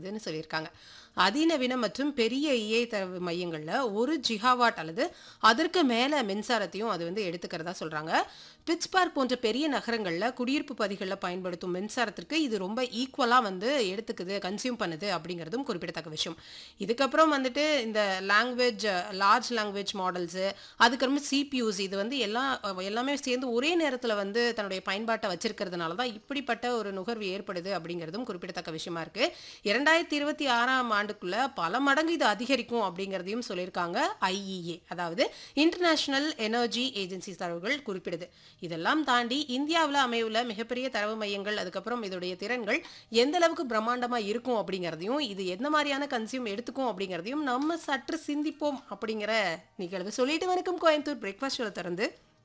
செய்யுதுன்னு சொல்லியிருக்காங்க அதிநவீன மற்றும் பெரிய இஏ தரவு மையங்கள்ல ஒரு ஜிகாவாட் அல்லது அதற்கு மேல மின்சாரத்தையும் அது வந்து எடுத்துக்கிறதா சொல்றாங்க பிட்ஸ்பார்க் போன்ற பெரிய நகரங்கள்ல குடியிருப்பு பகுதிகளில் பயன்படுத்தும் மின்சாரத்திற்கு இது ரொம்ப ஈக்குவலா வந்து எடுத்துக்குது கன்சியூம் பண்ணுது அப்படிங்கிறதும் குறிப்பிடத்தக்க விஷயம் இதுக்கப்புறம் வந்துட்டு இந்த லாங்குவேஜ் லார்ஜ் லாங்குவேஜ் மாடல்ஸு அதுக்கப்புறம் சிபியூஸ் இது வந்து எல்லாம் எல்லாமே சேர்ந்து ஒரே நேரத்தில் வந்து தன்னுடைய பயன்பாட்டை வச்சிருக்கிறதுனால தான் இப்படிப்பட்ட ஒரு நுகர்வு ஏற்படுது அப்படிங்கிறதும் குறிப்பிடத்தக்க விஷயமா இருக்கு இரண்டாயிரத்தி இருபத்தி ஆறாம் ஆண்டுக்குள்ள பல மடங்கு இது அதிகரிக்கும் அப்படிங்கிறதையும் சொல்லியிருக்காங்க ஐஇஏ அதாவது இன்டர்நேஷனல் எனர்ஜி ஏஜென்சி தரவுகள் குறிப்பிடுது இதெல்லாம் தாண்டி இந்தியாவில் அமையுள்ள மிகப்பெரிய தரவு மையங்கள் அதுக்கப்புறம் இதோடைய திறன்கள் எந்த அளவுக்கு பிரம்மாண்டமா இருக்கும் அப்படிங்கிறதையும் இது எந்த மாதிரியான கன்சியூம் எடுத்துக்கும் அப்படிங்கிறதையும் நம்ம சற்று சிந்திப்போம் அப்படிங்கிற நிகழ்வு சொல்லிட்டு வரைக்கும் கோயம்புத்தூர் பிரேக்ஃபாஸ்ட் திறந்து